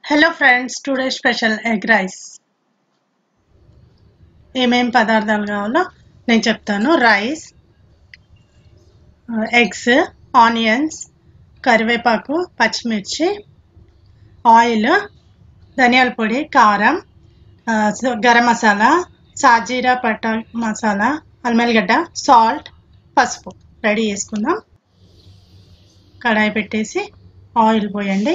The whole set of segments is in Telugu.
Hello friends today special egg rice ఏమేం పదార్థాలు కావాలో నేను చెప్తాను రైస్ ఎగ్స్ ఆనియన్స్ కరివేపాకు పచ్చిమిర్చి ఆయిల్ ధనియాల పొడి కారం ఆ, సో- గరం మసాలా సాజీరా పట్ట మసాలా అల్మెల్గడ్డ సాల్ట్ పసుపు రెడీ చేసుకుందాం కడాయి పెట్టేసి ఆయిల్ పోయండి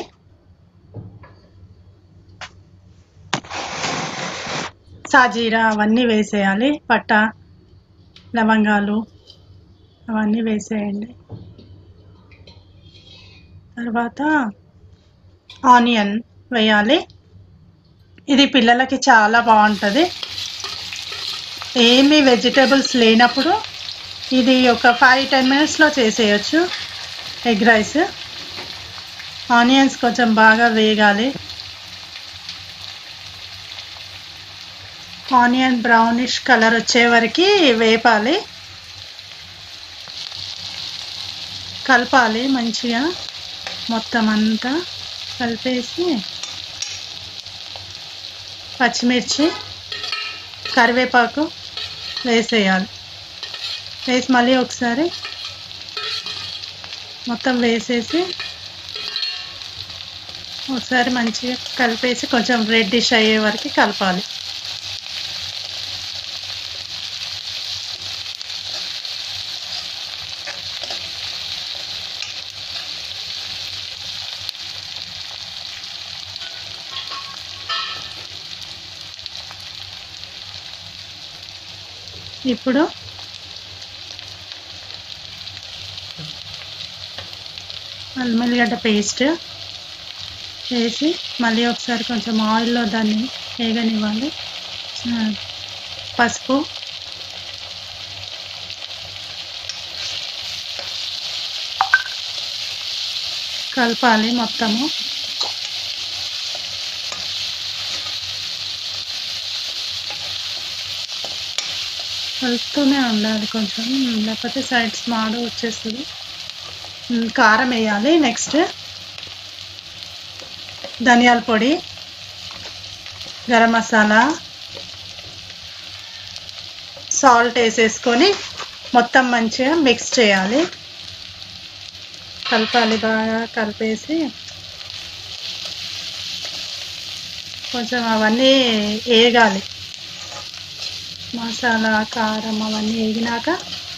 సాజీరా అవన్నీ వేసేయాలి పట్ట లవంగాలు అవన్నీ వేసేయండి తర్వాత ఆనియన్ వేయాలి ఇది పిల్లలకి చాలా బాగుంటుంది ఏమీ వెజిటేబుల్స్ లేనప్పుడు ఇది ఒక ఫైవ్ టెన్ మినిట్స్లో చేసేయచ్చు ఎగ్ రైస్ ఆనియన్స్ కొంచెం బాగా వేగాలి ఆనియన్ బ్రౌనిష్ కలర్ వచ్చే వరకు వేపాలి కలపాలి మంచిగా మొత్తం అంతా కలిపేసి పచ్చిమిర్చి కరివేపాకు వేసేయాలి వేసి మళ్ళీ ఒకసారి మొత్తం వేసేసి ఒకసారి మంచిగా కలిపేసి కొంచెం రెడ్డిష్ అయ్యే వరకు కలపాలి ఇప్పుడు అల్లిగడ్డ పేస్ట్ వేసి మళ్ళీ ఒకసారి కొంచెం ఆయిల్లో దాన్ని వేగనివ్వాలి ఆ, పసుపు కలపాలి మొత్తము కలుపుతూనే ఉండాలి కొంచెం లేకపోతే సైడ్స్ మాడు వచ్చేస్తుంది ఉమ్, కారం వేయాలి నెక్స్ట్ ధనియాల పొడి గరం మసాలా సాల్ట్ వేసేసుకొని మొత్తం మంచిగా మిక్స్ చేయాలి కలపాలి బాగా కలిపేసి కొంచెం అవన్నీ వేగాలి మసాలా కారం అవన్నీ వేగినాక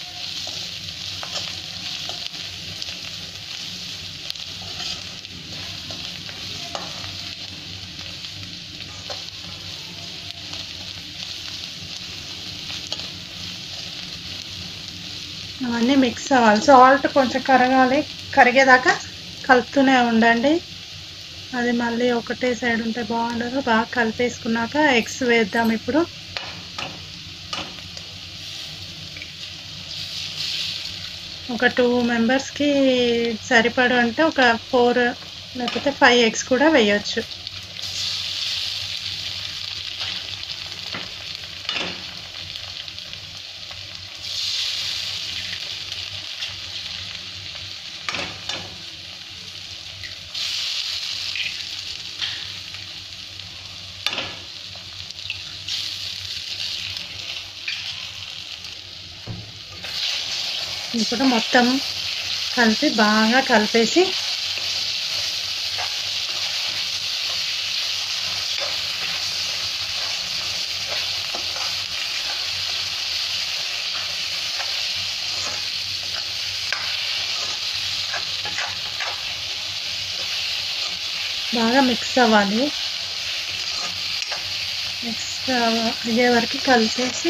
అవన్నీ మిక్స్ అవ్వాలి సాల్ట్ కొంచెం కరగాలి కరిగేదాకా కలుపుతూనే ఉండండి అది మళ్ళీ ఒకటే సైడ్ ఉంటే బాగుండదు బాగా కలిపేసుకున్నాక ఎగ్స్ వేద్దాం ఇప్పుడు ఒక టూ మెంబర్స్కి సరిపడు అంటే ఒక ఫోర్ లేకపోతే ఫైవ్ ఎగ్స్ కూడా వేయచ్చు ఇప్పుడు మొత్తం కలిపి బాగా కలిపేసి బాగా మిక్స్ అవ్వాలి మిక్స్ అయ్యే వరకు కలిపేసి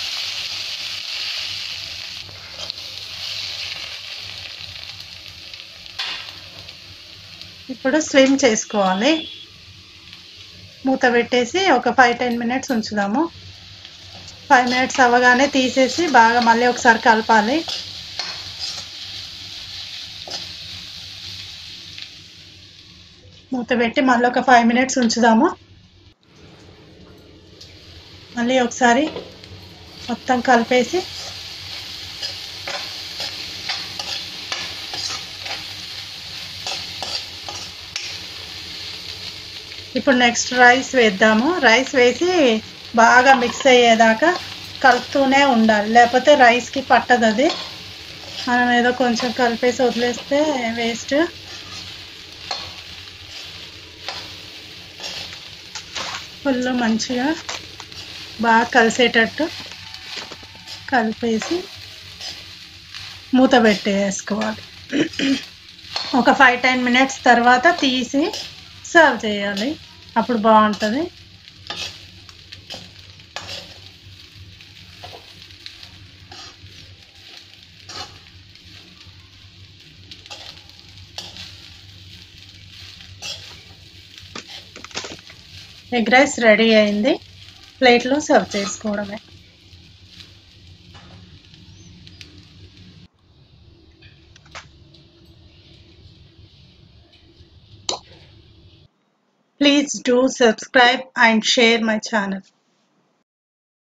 ఇప్పుడు స్విమ్ చేసుకోవాలి మూత పెట్టేసి ఒక ఫైవ్ టెన్ మినిట్స్ ఉంచుదాము ఫైవ్ మినిట్స్ అవ్వగానే తీసేసి బాగా మళ్ళీ ఒకసారి కలపాలి మూత పెట్టి మళ్ళీ ఒక ఫైవ్ మినిట్స్ ఉంచుదాము మళ్ళీ ఒకసారి మొత్తం కలిపేసి ఇప్పుడు నెక్స్ట్ రైస్ వేద్దాము రైస్ వేసి బాగా మిక్స్ అయ్యేదాకా కలుపుతూనే ఉండాలి లేకపోతే రైస్కి పట్టదు అది మనం ఏదో కొంచెం కలిపేసి వదిలేస్తే వేస్ట్ ఫుల్ మంచిగా బాగా కలిసేటట్టు కలిపేసి మూత పెట్టేసుకోవాలి ఒక ఫైవ్ టెన్ మినిట్స్ తర్వాత తీసి సర్వ్ చేయాలి అప్పుడు బాగుంటుంది ఎగ్ రైస్ రెడీ అయింది ప్లేట్లో సర్వ్ చేసుకోవడమే Please do subscribe and share my channel.